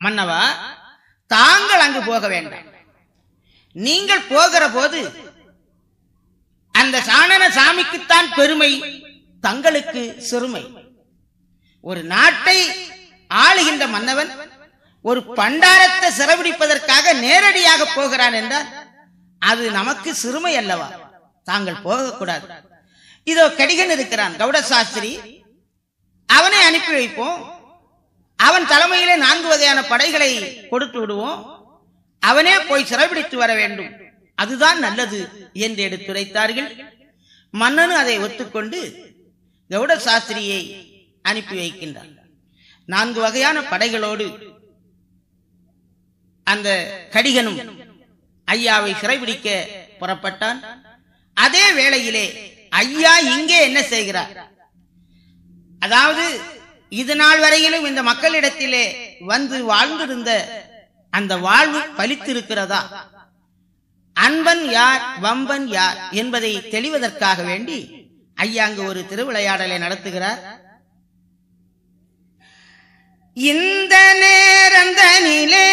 மன்னவா தாங்கள் அங்கு போக வேண்டாம் நீங்கள் போகிற போது அந்த சாணன சாமிக்குத்தான் பெருமை தங்களுக்கு சிறுமை ஒரு நாட்டை ஆளுகின்ற மன்னவன் ஒரு பண்டாரத்தை சிறபிடிப்பதற்காக நேரடியாக போகிறான் என்றால் அது நமக்கு சிறுமை அல்லவா தாங்கள் போகக்கூடாது இதோ கடிகன் இருக்கிறான் கவுட சாஸ்திரி அவனை அனுப்பி வைப்போம் அவன் தலைமையிலே நான்கு வகையான படைகளை கொடுத்து விடுவோம் அவனே போய் சிறைபிடித்து வர வேண்டும் அதுதான் நல்லது என்று எடுத்துரைத்தார்கள் மன்னனும் அதை ஒத்துக்கொண்டு கவுட சாஸ்திரியை அனுப்பி வைக்கின்றான் நான்கு வகையான படைகளோடு அந்த கடிகனும் ஐயாவை சிறைபிடிக்க புறப்பட்டான் அதே வேளையிலே ஐயா இங்கே என்ன செய்கிறார் அதாவது இது நாள் வரையிலும் இந்த மக்களிடத்திலே வந்து வாழ்ந்திருந்த அந்த வாழ்வு பலித்திருக்கிறதா அன்பன் யார் வம்பன் யார் என்பதை தெளிவதற்காக வேண்டி ஐயா அங்கு ஒரு திருவிளையாடலை நடத்துகிறார் இந்த நேரந்தனிலே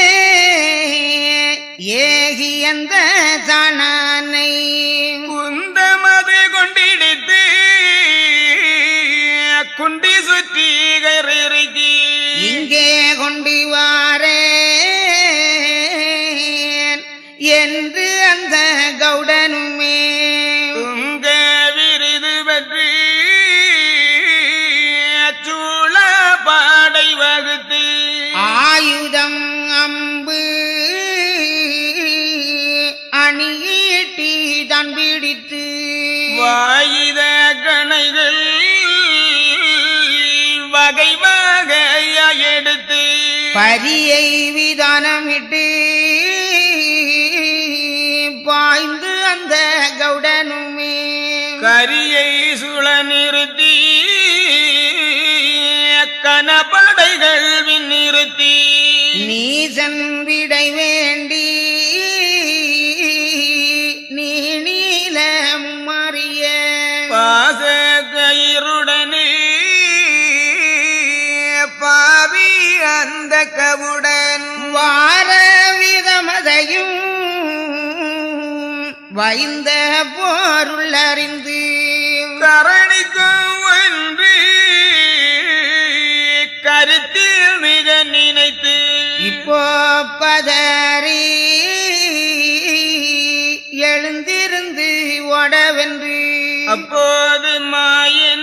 ஏகி அந்த சணனை குந்தமது கொண்டிடித்து குண்டி சுற்றி கயிறுக்கி இங்கே கொண்டு வாரேன் என்று அந்த கவுடனுமே துங்க விருது பற்றி சூழ பாடை வகுத்து ஆயுதம் அம்பு அணியீட்டி தான் பிடித்து வாயுத கணைகள் வகை வகையா எடுத்து பரியை விதானமிட்டு பாய்ந்து அந்த கவுடனுமே கரியை சுழ நிறுத்தி கனப்படைகள் நிறுத்தி நீசன் விடை வேண்டி நீ நீலம் மறிய பாச கயிறுடனே பாவி அந்த கவுடன் வார விதமதையும் வைந்த போருள் அறிந்து கரணிக்கும் என்று கருத்தில் மிக நினைத்து இப்போ பதறி எழுந்திருந்து ஓடவென்று அப்போது மாயன்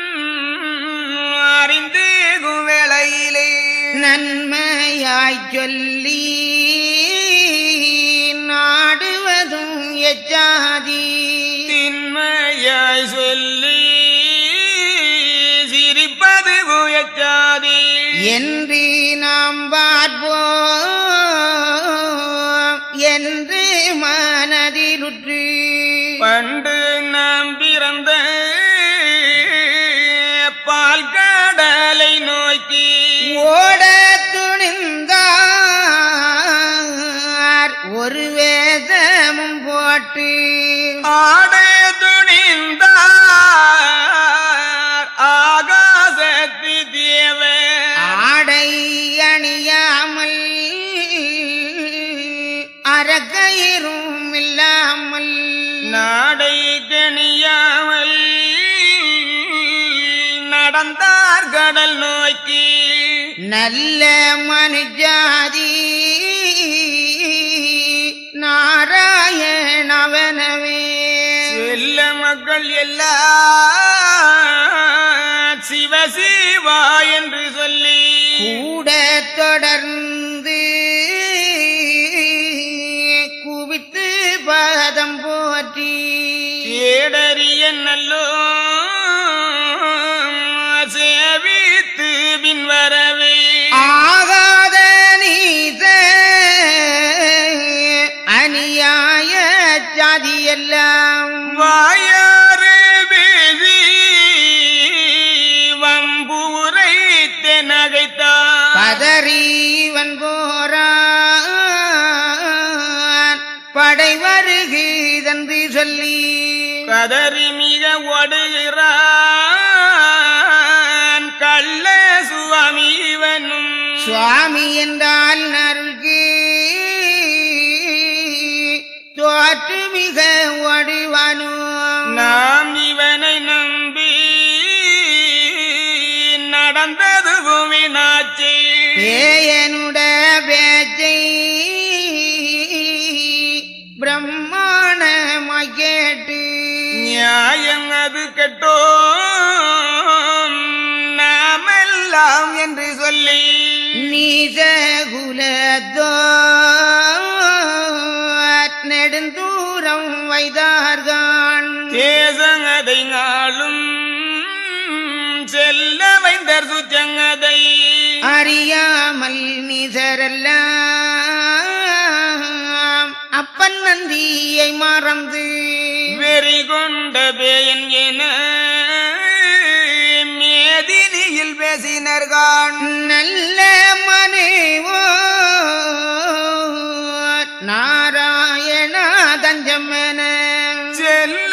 அறிந்து வேளையிலே நன்மையாய் சொல்லி நாடுவதும் எச்சாதி தின்மையாய் சொல்லி சிரிப்பது குயச்சாதி என்று நாம் பார்ப்போம் என்று மனதிலுற்று பண்டு நாம் பிறந்த பால் கடலை நோக்கி ஓட துணிந்தார் ஒரு வேதமும் போட்டு ஆட துணிந்தார் ஆகாசத்து தேவன் ஆடை அணியாமல் அறக்கயிறும் இல்லாமல் நாடை கணியாமல் நடந்தார் கடல் நோக்கி நல்ல மனுஜாதி நாராயணவனவே செல்ல மக்கள் எல்லாம் சிவ சிவா என்று சொல்லி கூட தொடர்ந்து குவித்து பாதம் போற்றி கேடறிய நல்லோ சேவித்து பின் வரவே ஆகாத நீத அநியாய ஜாதியெல்லாம் வாயாறு பேசி வம்பூரை தெனகைத்தான் பதறிவன் போரான் படை வருகிறதென்று சொல்லி கதறி மிக ஒடுகிறான் கள்ள சுவாமி இவனும் சுவாமி என்றால் அருள்கு தோற்று மிக ஒடுவானோ நாம் இவனை நம்பி நடந்தது பூமினாச்சி பேயனுட பேச்சை பிரம்மாணமாய் கேட்டு நியாயம் அது கெட்டோம் நாமெல்லாம் என்று சொல்லி நீச குலத்தோ நெடுந்தூரம் வைதார்கான் தேசங்கதை நாளும் செல்ல வைந்தர் சுச்சங்கதை அறியாமல் நீசரெல்லாம் அப்பன் நந்தியை மறந்து வெறி கொண்ட பேயன் என மேதினியில் பேசினர்கான் நல்ல மனைவோ நாராயணா தஞ்சமென செல்ல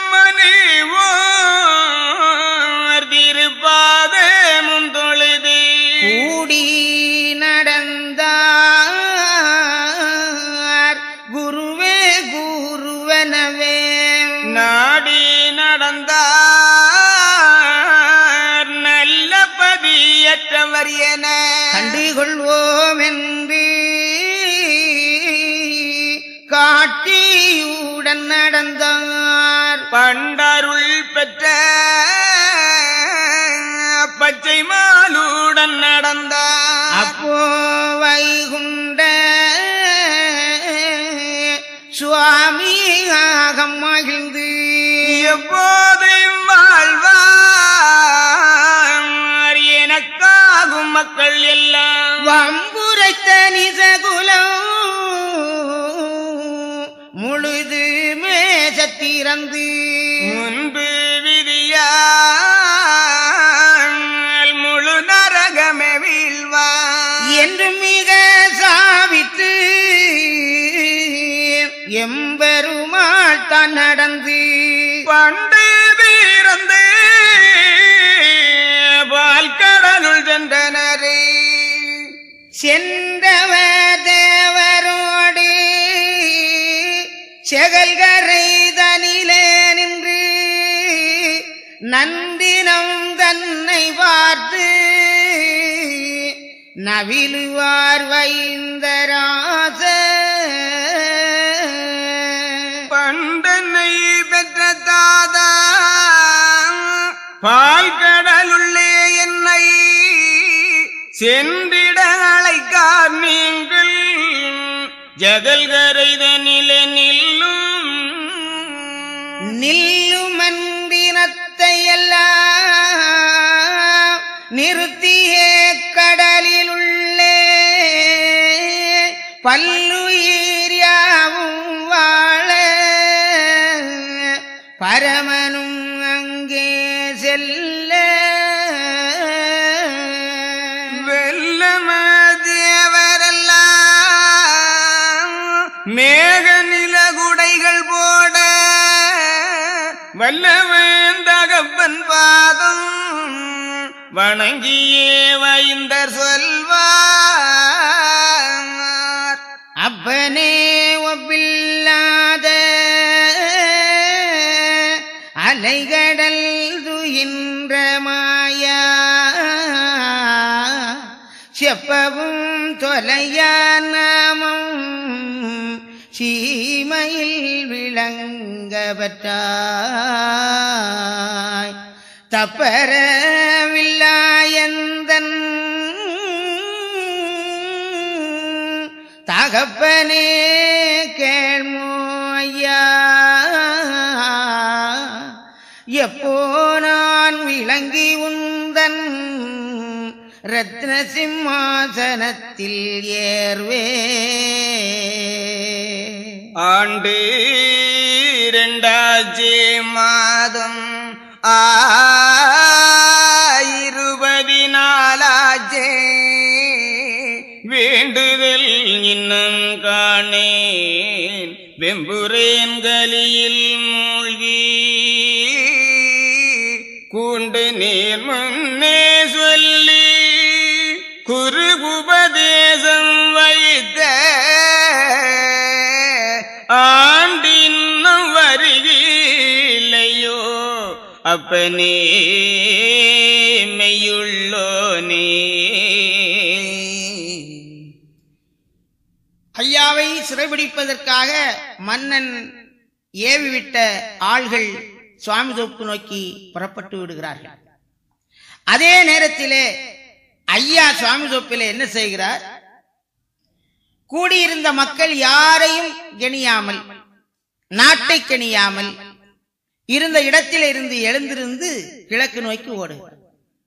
மனைவோர் திருப்பாத முந்தொழுது கூடி நடந்தார் குருவே குருவனவே நாடி நடந்தார் நல்ல பதியற்றவர் என கண்டுகொள்வோம் என்று காட்டியுடன் நடந்தார் பண்டருள் பெற்ற பச்சை மாலுடன் நடந்தார் அப்போ வைகுண்ட சுவாமியாக மகிழ்ந்து எப்போதையும் வாழ்வார் எனக்காகும் மக்கள் எல்லாம் வம்புரைத்த நிசகுலம் முழுது மேசத்திறந்து முன்பு விதியால் முழு நரகமே வீழ்வார் என்று மிக சாவித்து எம்பெருமாள் தான் நடந்து பண்டு பிறந்து பால் கடலுள் சென்றனரே சென்றவ தேவரோடு செகல்கரை தனிலே நின்று நந்தினம் தன்னை பார்த்து நவிலுவார் வைந்தராச பண்டனை பெற்ற தாதா பால் கடலுள்ளே என்னை சென்றிட அழைக்கார் நீங்கள் ஜகல்கரைதனிலே நில்லும் நில்லுமன்றினத்தை எல்லாம் நிறுத்தியே கடலில் உள்ளே பல்லுயிர் யாவும் வாழ பரமனும் அங்கே செல்ல வெல்லம தேவரெல்லாம் மேக நிலகுடைகள் போட வல்லவன் தகப்பன் பாதம் வணங்கியே வைந்தர் சொல்வார் அப்பனே ஒப்பில்லாத அலைகடல் துயின்ற மாயா செப்பவும் தொலையா நாமம் சீமையில் விளங்கப்பட்டாய் தப்பரவில்லாயந்தன் தகப்பனே கேள்மோய்யா எப்போ நான் விளங்கி உந்தன் ரத்ன சிம்மாசனத்தில் ஏர்வே ஆண்டு இரண்டாச்சு மாதம் ஆயிருபதி நாளாச்சே வேண்டுதல் இன்னும் காணேன் வெம்புரேன் கலியில் மூழ்கி கூண்டு நீர் முன்னே சொல்லி குருகுப அப்பனே மெய்யுள்ளோனே ஐயாவை சிறைபிடிப்பதற்காக மன்னன் ஏவிவிட்ட ஆள்கள் சுவாமி தோப்பு நோக்கி புறப்பட்டு விடுகிறார்கள் அதே நேரத்திலே ஐயா சுவாமி தோப்பிலே என்ன செய்கிறார் கூடியிருந்த மக்கள் யாரையும் கெணியாமல் நாட்டை கெணியாமல் இருந்த இடத்திலே இருந்து எழுந்திருந்து கிழக்கு நோக்கி ஓடுகிறார்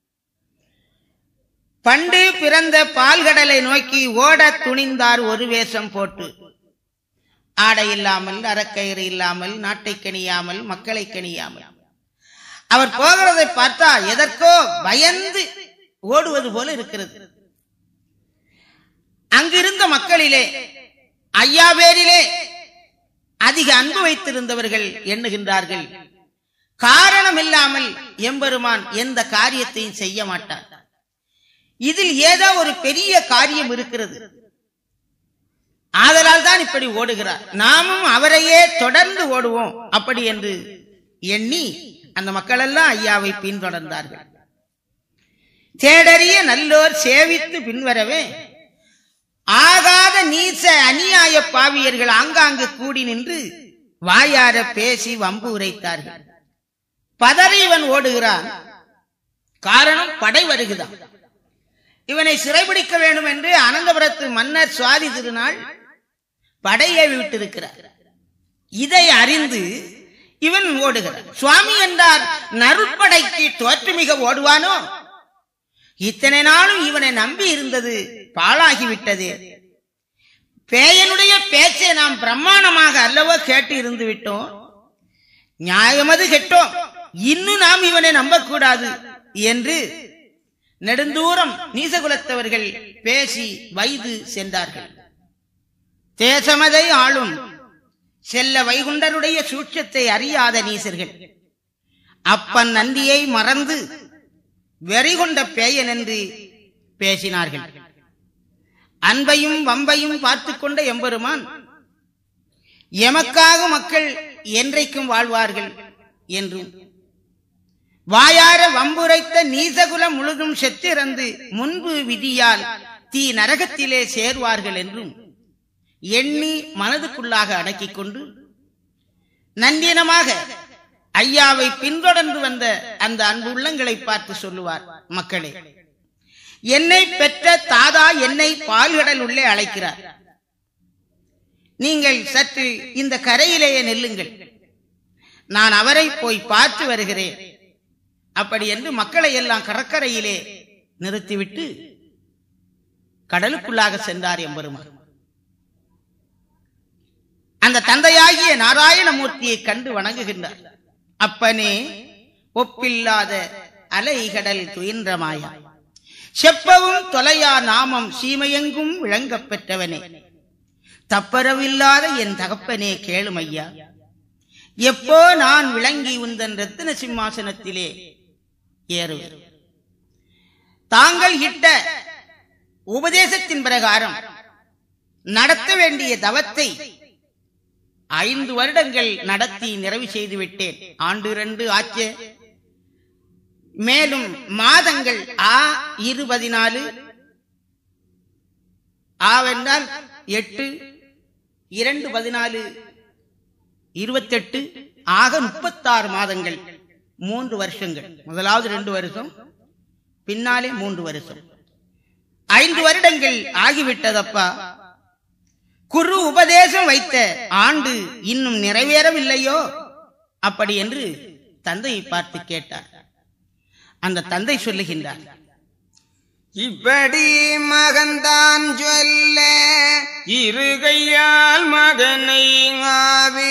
பண்டு பிறந்த பால்கடலை நோக்கி ஓட துணிந்தார் ஒரு வேஷம் போட்டு ஆடை இல்லாமல் அறக்கயிறு இல்லாமல் நாட்டை கணியாமல் மக்களை கணியாமல் அவர் போகிறதை பார்த்தா எதற்கோ பயந்து ஓடுவது போல இருக்கிறது அங்கிருந்த மக்களிலே ஐயா பேரிலே அதிக அன்பு வைத்திருந்தவர்கள் எண்ணுகின்றார்கள் காரணம் இல்லாமல் எம்பெருமான் எந்த காரியத்தையும் செய்ய மாட்டார் இதில் ஏதோ ஒரு பெரிய காரியம் இருக்கிறது ஆதலால் தான் இப்படி ஓடுகிறார் நாமும் அவரையே தொடர்ந்து ஓடுவோம் அப்படி என்று எண்ணி அந்த மக்கள் எல்லாம் ஐயாவை பின்தொடர்ந்தார்கள் தேடறிய நல்லோர் சேவித்து பின்வரவே ஆகாத நீச அநியாய பாவியர்கள் ஆங்காங்கு கூடி நின்று வாயார பேசி வம்பு உரைத்தார்கள் பதறி இவன் ஓடுகிறான் காரணம் படை வருகுதான் இவனை சிறைபிடிக்க வேண்டும் என்று அனந்தபுரத்து மன்னர் சுவாதி திருநாள் படையை விட்டிருக்கிறார் இதை அறிந்து இவன் ஓடுகிறான் சுவாமி என்றார் நருட்படைக்கு தோற்றுமிக ஓடுவானோ இத்தனை நாளும் இவனை நம்பி இருந்தது பாழாகிவிட்டது பேயனுடைய பேச்சை நாம் பிரமாணமாக அல்லவோ கேட்டு இருந்து விட்டோம் நியாயமது கெட்டோம் இன்னும் நாம் இவனை நம்பக்கூடாது என்று நெடுந்தூரம் நீசகுலத்தவர்கள் பேசி வைது சென்றார்கள் தேசமதை ஆளும் செல்ல வைகுண்டருடைய சூட்சத்தை அறியாத நீசர்கள் அப்பன் நந்தியை மறந்து வெறிகொண்ட பேயன் என்று பேசினார்கள் அன்பையும் வம்பையும் பார்த்து கொண்ட எம்பெருமான் எமக்காக மக்கள் என்றைக்கும் வாழ்வார்கள் என்றும் வாயார வம்புரைத்த நீசகுலம் முழுதும் செத்திறந்து முன்பு விதியால் தீ நரகத்திலே சேர்வார்கள் என்றும் எண்ணி மனதுக்குள்ளாக அடக்கிக் கொண்டு நந்தினமாக ஐயாவை பின்தொடர்ந்து வந்த அந்த அன்பு உள்ளங்களை பார்த்து சொல்லுவார் மக்களே என்னை பெற்ற தாதா என்னை பால்கடல் உள்ளே அழைக்கிறார் நீங்கள் சற்று இந்த கரையிலேயே நில்லுங்கள் நான் அவரை போய் பார்த்து வருகிறேன் அப்படி என்று மக்களை எல்லாம் கடற்கரையிலே நிறுத்திவிட்டு கடலுக்குள்ளாக சென்றார் எம்பெருமான் அந்த தந்தையாகிய நாராயணமூர்த்தியை கண்டு வணங்குகின்றார் அப்பனே ஒப்பில்லாத அலைகடல் துயின்ற மாயா செப்பவும் தொலையா நாமம் சீமையெங்கும் விளங்கப் பெற்றவனே தப்பரவில்லாத என் தகப்பனே கேளுமையா எப்போ நான் விளங்கி உந்தன் ரத்தின சிம்மாசனத்திலே ஏறுவேன் தாங்கள் இட்ட உபதேசத்தின் பிரகாரம் நடத்த வேண்டிய தவத்தை ஐந்து வருடங்கள் நடத்தி நிறைவு செய்து விட்டேன் ஆண்டு இரண்டு ஆச்சு மேலும் மாதங்கள் ஆ இரு பதினாலு ஆவென்றால் எட்டு இரண்டு பதினாலு இருபத்தெட்டு ஆக முப்பத்தாறு மாதங்கள் மூன்று வருஷங்கள் முதலாவது ரெண்டு வருஷம் பின்னாலே மூன்று வருஷம் ஐந்து வருடங்கள் ஆகிவிட்டதப்பா குரு உபதேசம் வைத்த ஆண்டு இன்னும் நிறைவேறவில்லையோ அப்படி என்று தந்தையை பார்த்து கேட்டார் அந்த தந்தை சொல்லுகின்றார் இப்படி மகன்தான் சொல்ல இருகையால் மகனை ஆவி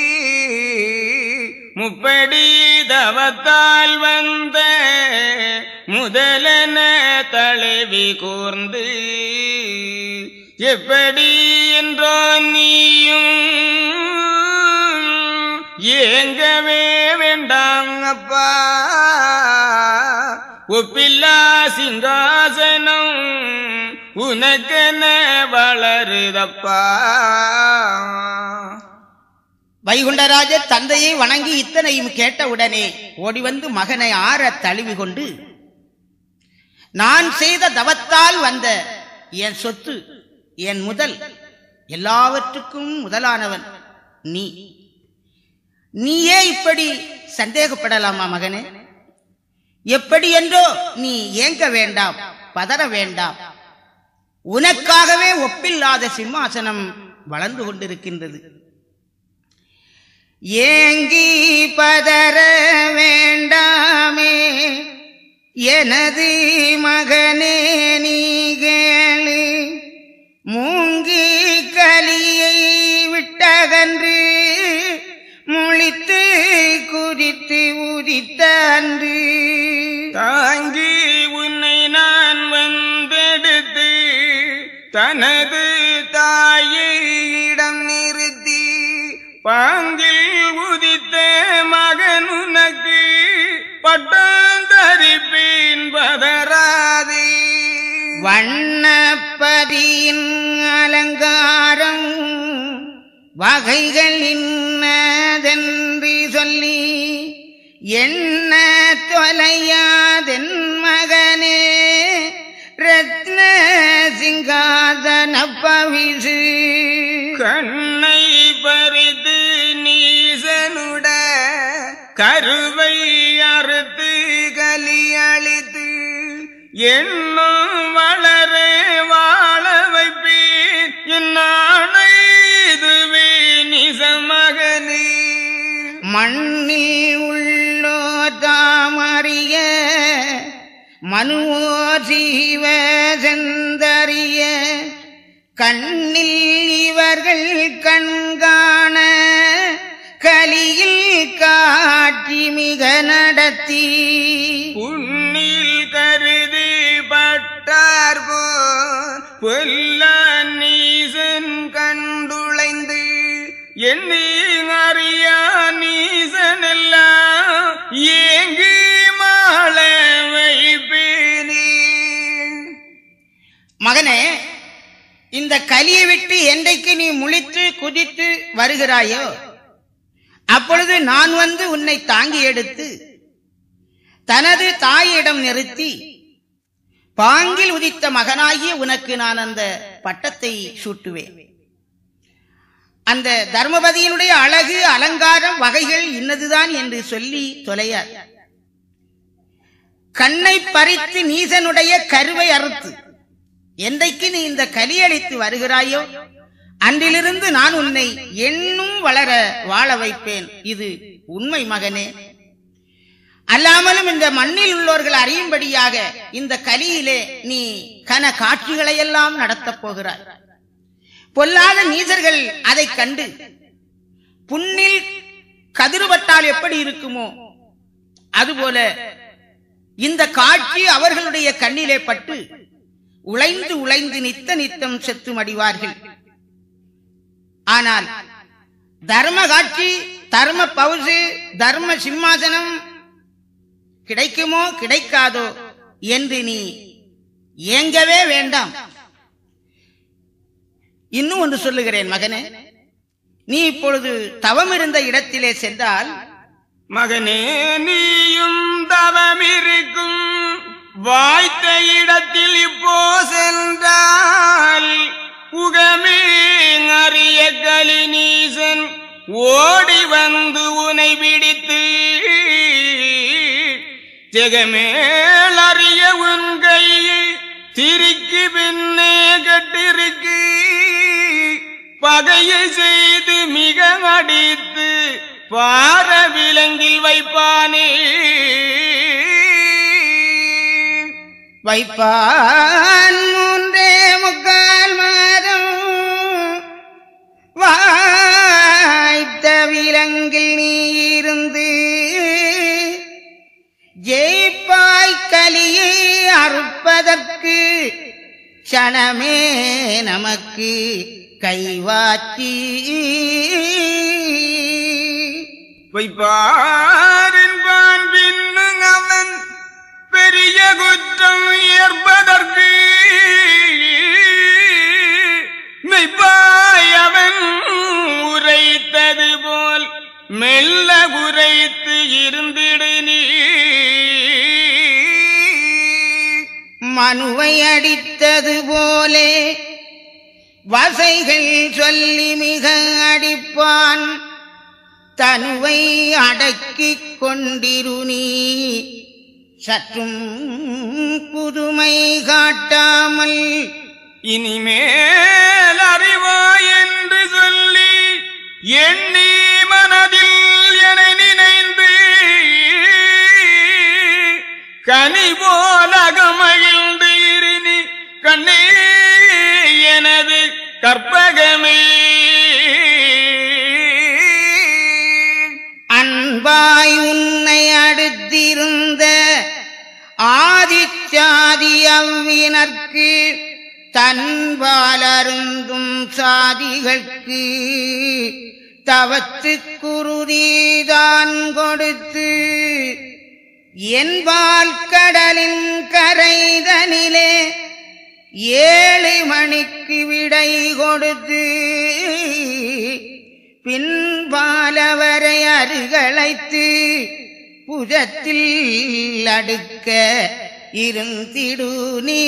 முப்படி தவத்தால் வந்த முதலன தழுவி கூர்ந்து எப்படி என்றோ நீயும் ஏங்கவே வேண்டாம் அப்பா ஒப்பில்லா சிங்காசனம் உனக்கென வளருதப்பா வைகுண்டராஜர் தந்தையை வணங்கி இத்தனையும் கேட்டவுடனே ஓடி வந்து மகனை ஆற தழுவி கொண்டு நான் செய்த தவத்தால் வந்த என் சொத்து என் முதல் எல்லாவற்றுக்கும் முதலானவன் நீ நீயே இப்படி சந்தேகப்படலாமா மகனே எப்படி என்றோ நீ ஏங்க வேண்டாம் பதற வேண்டாம் உனக்காகவே ஒப்பில்லாத சிம்மாசனம் வளர்ந்து கொண்டிருக்கின்றது ஏங்கி பதற வேண்டாமே எனது மகனே நீ கேளு மூங்கி கலியை விட்டகன்று முழித்து குறித்து உதித்த அன்று தாங்கி உன்னை நான் வந்தெடுத்து தனது தாயிடம் நிறுத்தி பாங்கில் உதித்த மகன் உனக்கு பட்டம் தரிப்பேன் பதறாதே வண்ணப்பதியின் அலங்காரம் வகைகள் இன்னதென்று சொல்லி என்ன தொலையாதென் மகனே ரத்ன சிங்காதன பவிசு கண்ணை பறித்து நீசனுட கருவை அறுத்து கலியளித்து எண்ணும் வளர வாழ வைப்பேன் என்னானை இதுவே நிசமகனே மண்ணில் உள்ளோ தாமறிய மனுவோ சீவ செந்தறிய கண்ணில் இவர்கள் கண்காண கலியில் காட்சி மிக நடத்தி புண்ணில் கருதி பட்டார் போர் பொல்ல நீசன் கண்டுளைந்து எண்ணி அறியா நீசனெல்லாம் ஏங்கி மாள வைப்பேனே மகனே இந்த கலியை விட்டு என்றைக்கு நீ முழித்து குதித்து வருகிறாயோ அப்பொழுது நான் வந்து உன்னை தாங்கி எடுத்து தனது தாயிடம் நிறுத்தி பாங்கில் உதித்த மகனாகிய உனக்கு நான் அந்த பட்டத்தை சூட்டுவேன் அந்த தர்மபதியினுடைய அழகு அலங்காரம் வகைகள் இன்னதுதான் என்று சொல்லி தொலையார் கண்ணை பறித்து நீசனுடைய கருவை அறுத்து என்றைக்கு நீ இந்த கலியளித்து வருகிறாயோ அன்றிலிருந்து நான் உன்னை எண்ணும் வளர வாழ வைப்பேன் இது உண்மை மகனே அல்லாமலும் இந்த மண்ணில் உள்ளவர்கள் அறியும்படியாக இந்த கலியிலே நீ கன காட்சிகளை எல்லாம் நடத்தப் போகிறாய் பொல்லாத நீசர்கள் அதைக் கண்டு புண்ணில் கதிர்பட்டால் எப்படி இருக்குமோ அதுபோல இந்த காட்சி அவர்களுடைய கண்ணிலே பட்டு உழைந்து உழைந்து நித்த நித்தம் செத்து மடிவார்கள் ஆனால் தர்ம காட்சி தர்ம பவுசு தர்ம சிம்மாசனம் கிடைக்குமோ கிடைக்காதோ என்று நீ ஏங்கவே வேண்டாம் இன்னும் ஒன்று சொல்லுகிறேன் மகனே நீ இப்பொழுது தவம் இருந்த இடத்திலே சென்றால் மகனே நீயும் தவமிருக்கும் வாய்த்த இடத்தில் இப்போ சென்றால் உகமே அறிய கலிநீசன் ஓடி வந்து உனை பிடித்து ஜெகமேல் அறிய உன் கையை திரிக்கு பின்னே கட்டிருக்கு பகையை செய்து மிக அடித்து பார விலங்கில் வைப்பானே வைப்பான் மூன்றே முக்கால் மாதம் வாய்த்த விலங்கில் நீ இருந்து ஜெயிப்பாய் கலியை அறுப்பதற்கு க்ஷணமே நமக்கு கைவாத்தி வைப்பாரின்பான் பின்னும் அவன் பெரிய குற்றம் ஏற்பதற்கு மெய்ப்பாய் அவன் உரைத்தது போல் மனுவை அடித்தது போலே வசைகள் சொல்லி மிக அடிப்பான் தனுவை அடக்கிக் கொண்டிரு நீ சற்றும் புதுமை காட்டாமல் இனிமேல் அறிவாய் என்று சொல்லி எண்ணி மனதில் என நினைந்து கனி போல அகமகிழ்ந்து இருநி கண்ணே எனது கற்பகமே அன்பாய் உன்னை அடுத்திருந்த ஆதிச்சாதி அவ்வினர்க்கு தன்பாலருந்தும் சாதிகൾക്ക് தவத்து குருதிதான் கொடுத்து என்பால் கடலின் கரைதனிலே ஏழு மணிக்கு விடை கொடுத்து பின்பாலவரை அருகழைத்து புஜத்தில் அடுக்க இருந்திடு நீ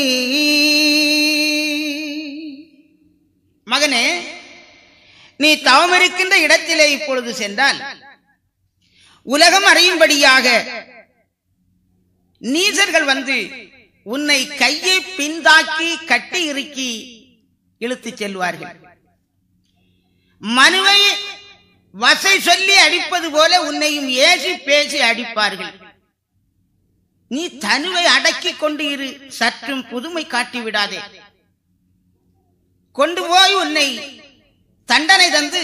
மகனே நீ தவமிருக்கின்ற இடத்திலே இப்பொழுது சென்றால் உலகம் அறியும்படியாக நீசர்கள் வந்து உன்னை கையை பின்தாக்கி கட்டி இறுக்கி இழுத்துச் செல்வார்கள் மனுவை வசை சொல்லி அடிப்பது போல உன்னையும் ஏசி பேசி அடிப்பார்கள் நீ தனுவை அடக்கிக் கொண்டு இரு சற்றும் புதுமை காட்டி விடாதே கொண்டு போய் உன்னை தண்டனை தந்து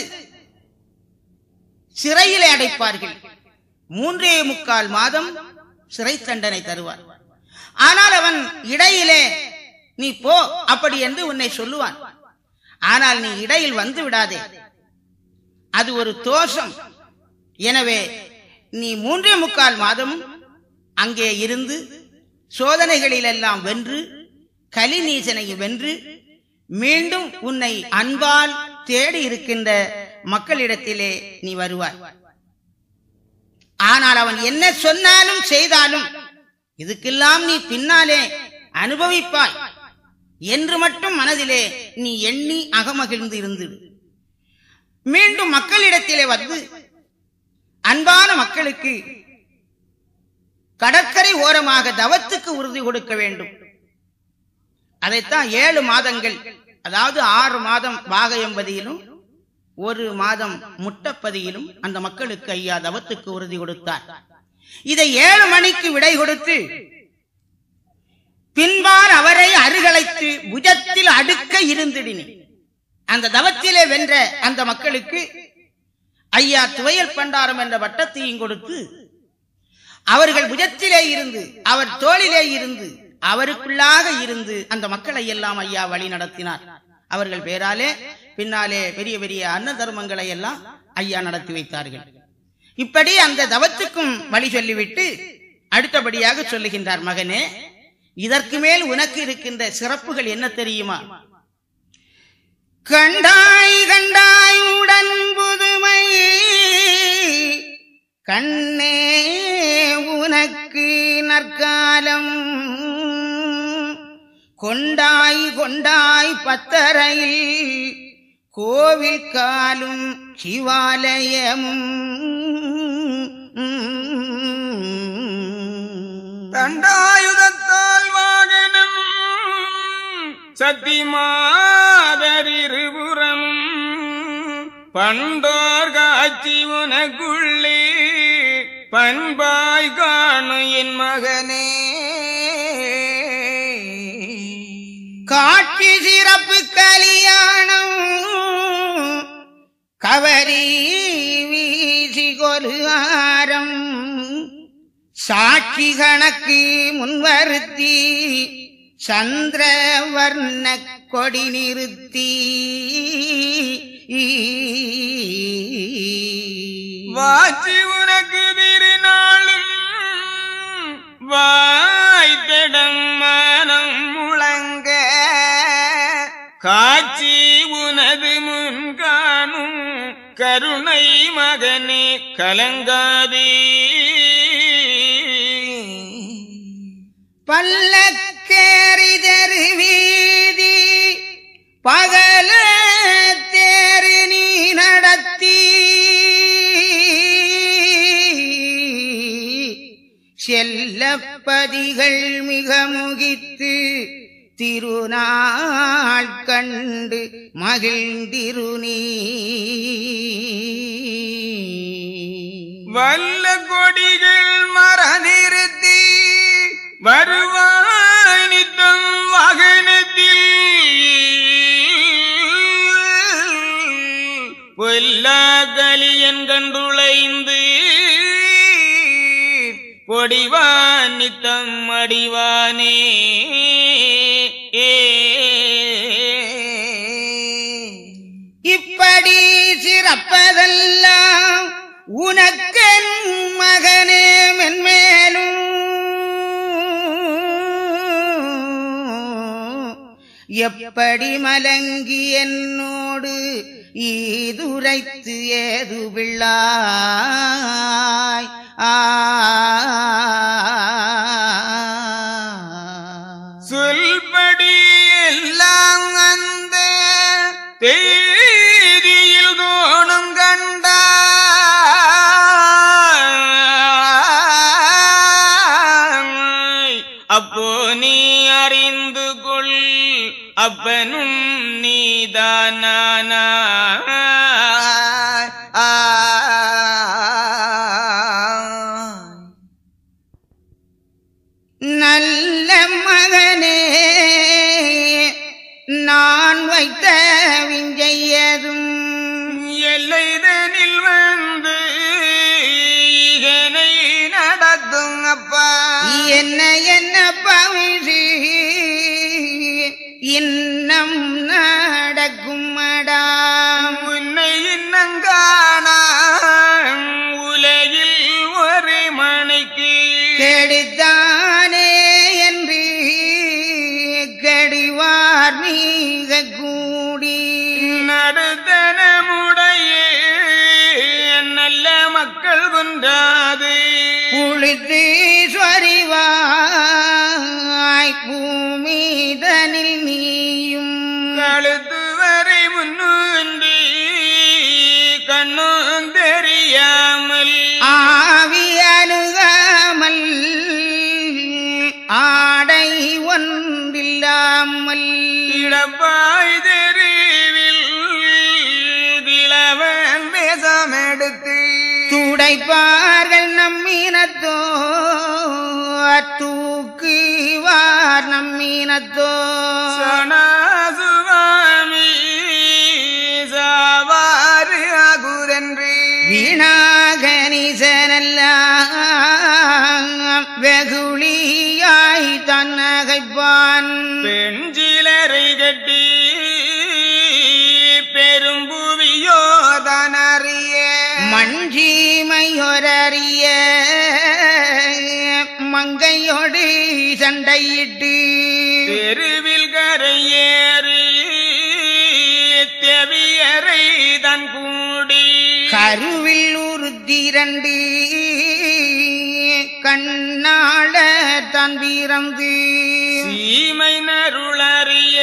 சிறையிலே அடைப்பார்கள் மூன்றே முக்கால் மாதம் சிறை தண்டனை தருவார் ஆனால் அவன் இடையிலே நீ போ அப்படி என்று உன்னை சொல்லுவான் ஆனால் நீ இடையில் வந்து விடாதே அது ஒரு தோஷம் எனவே நீ மூன்றே முக்கால் மாதம் அங்கே இருந்து சோதனைகளிலெல்லாம் வென்று கலிநீசனை வென்று மீண்டும் உன்னை அன்பால் தேடி இருக்கின்ற மக்களிடத்திலே நீ வருவாய் ஆனால் அவன் என்ன சொன்னாலும் செய்தாலும் இதுக்கெல்லாம் நீ பின்னாலே அனுபவிப்பாய் என்று மட்டும் மனதிலே நீ எண்ணி அகமகிழ்ந்து இருந்திடு மீண்டும் மக்களிடத்திலே வந்து அன்பான மக்களுக்கு கடற்கரை ஓரமாக தவத்துக்கு உறுதி கொடுக்க வேண்டும் அதைத்தான் ஏழு மாதங்கள் அதாவது ஆறு மாதம் பாகையம்பதியிலும் ஒரு மாதம் முட்டப்பதியிலும் அந்த மக்களுக்கு ஐயா தவத்துக்கு உறுதி கொடுத்தார் இதை ஏழு மணிக்கு விடை கொடுத்து பின்பார் அவரை அருகலைத்து புஜத்தில் அடுக்க இருந்திடினி அந்த தவத்திலே வென்ற அந்த மக்களுக்கு ஐயா துவையல் பண்டாரம் என்ற பட்டத்தையும் கொடுத்து அவர்கள் புஜத்திலே இருந்து அவர் தோளிலே இருந்து அவருக்குள்ளாக இருந்து அந்த மக்களை எல்லாம் ஐயா வழி நடத்தினார் அவர்கள் பேராலே பின்னாலே பெரிய பெரிய அன்ன தர்மங்களை எல்லாம் ஐயா நடத்தி வைத்தார்கள் இப்படி அந்த தவத்துக்கும் வழி சொல்லிவிட்டு அடுத்தபடியாக சொல்லுகின்றார் மகனே இதற்கு மேல் உனக்கு இருக்கின்ற சிறப்புகள் என்ன தெரியுமா கண்டாய் கண்டாய் உடன் புதுமை கண்ணே உனக்கு நற்காலம் கொண்டாய் கொண்டாய் பத்தரையில் கோவில் காலும் சிவாலயமும் தண்டாயுதத்தால் வாகனம் சத்திமாதரிருபுறம் பண்டோர் காட்சி உனக்குள்ளே பண்பாய் காணு என் மகனே காட்சி சிறப்பு கலியாணம் கவரி வீசி கொலுகாரம் சாட்சி கணக்கு முன்வருத்தி சந்திரவர்ண கொடி நிறுத்தி வாச்சி உனக்கு திருநாளும் வாய்த்தடம் மனம் முழங்க காட்சி உனது முன் காணும் கருணை மகனே கலங்காதே பல்லக்கு கேரிதரு வீதி பகல தேரு நீ நடத்தி செல்லப்பதிகள் மிக முகித்து திருநாள் கண்டு மகிழ்ந்திருநீ வல்ல கொடிகள் மரநிறுத்தி வருவாய் நித்தம் வாகனத்தில் பொல்லாகலியன் கண்டுளைந்து பொடிவான் நித்தம் அடிவானே இப்படி சிறப்பதெல்லாம் உனக்கென் மகனே மென்மேலும் எப்படி மலங்கி என்னோடு ஈதுரைத்து ஏது பிள்ளாய் ஆ சொல்படி எல்லாம் அந்த தேதியில் தோணும் கண்டாய் அப்போ நீ அறிந்து கொள் அப்பனும் நீதானா நல்ல மகனே நான் வைத்த விஞ்சையதும் எல்லைதனில் வந்து ஈகனை நடத்தும் அப்பா என்ன என்ன பவிழி இன்னம் நடக்கும் மடாம் உன்னை இன்னங்கானா உலகில் ஒரு மணிக்கு கெடுத்தானே என்று கடிவார் மீக கூடி நடுத்தனமுடைய நல்ல மக்கள் குன்றாது புளித்து சொறிவாய் பூமிதனில் நீயும் கழுத்து வரை முன்னூன்றி கண்ணும் தெரியாமல் ஆவி அணுகாமல் ஆடை ஒன்றில்லாமல் இடப்பாய் தெருவில் திலவன் வேஷமெடுத்து துடைப்பார்கள் நம்மினத்தோ தூக்குவார் நம்மினத்தோ சனாசுவாமி சாவாறு ஆகுரென்று வீணாகனிசனெல்லாம் வெகுளியாய் தன்னகைப்பான் பெஞ்சிலரை கட்டி பெரும்புவியோ தனறிய மஞ்சீமையொரறிய மங்கையோடு சண்டையிட்டு தெருவில் கரையேறி தெவியரை தன் கூடி கருவில் உறுத்திரண்டு கண்ணாள தான் பிறந்து சீமை நருளறிய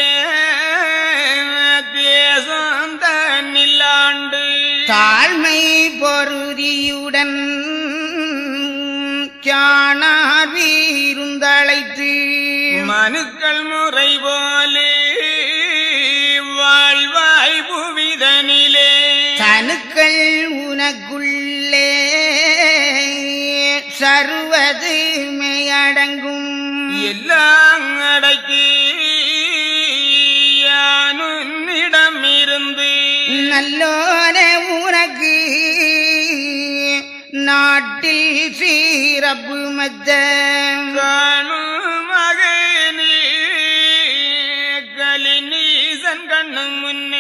தேசம் தன்னில்லாண்டு தாழ்மை பொருதியுடன் சாணார் வீருந்தழைத்து மனுக்கள் முறை போலே வாழ்வாய் புவிதனிலே தனுக்கள் உனக்குள்ளே சருவது மெய்யடங்கும் எல்லாம் அடக்கி யானுன்னிடம் இருந்து நல்லோன உனக்கு நாட்டில் சீரப்பு மத்த காணும் மகனே கலினீசன் கண்ணும் முன்னே